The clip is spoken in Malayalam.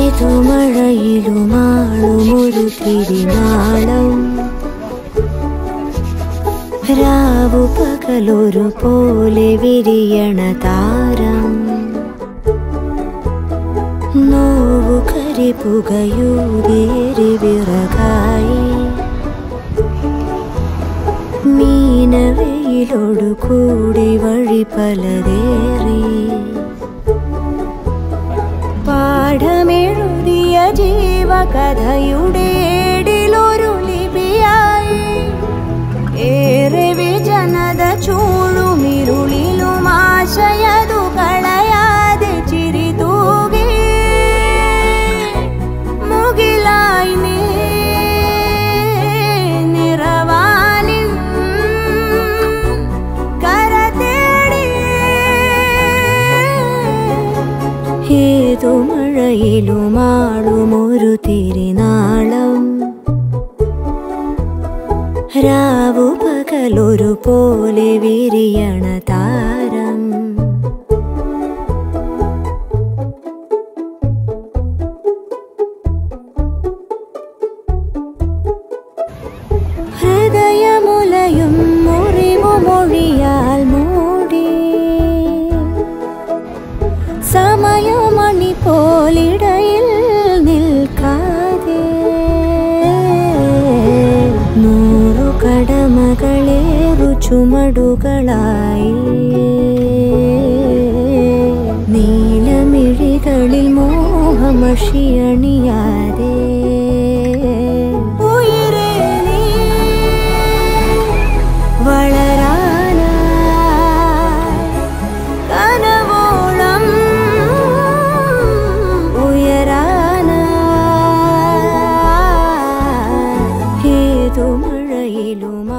ഏതു മഴയിലുമാളുമൊരു തിരിനാളം രാവു പകലൊരു പോലെ വിരിയണ താരം നോവു കരിപുകയൂതിരി വിറകായി മീനവയിലൊടു കൂടി വഴി പലതേറി പാഠമെഴുതിയ ജീവകഥയുടെ ഏടിലൊരു ലിപിയായി ഏറെ വിജനത ചൂളുമിരുളിലും ആശയതു കളയാതെ ചിരി തൂകി മുകിലായി നീ നിറവാനിൽ കര തേടി ഏതു മഴയിലുമാളുമൊരു തിരിനാളം രാവു പകലൊരു പോലെ വിരിയണ താരം ഹൃദയമുലയും മുറിവു മൊഴിയാൽ മൂടി സമയമണി പോലിടയിൽ നിൽക്കാതെ നൂറു കടമകളേറു ചുമടുകളായി നീലമിഴികളിൽ മോഹമഷിയണിയാതെ ഉയിരേ നീ വളരാനായി കനവോളം ഉയരാനായി ഏതു മഴയിലും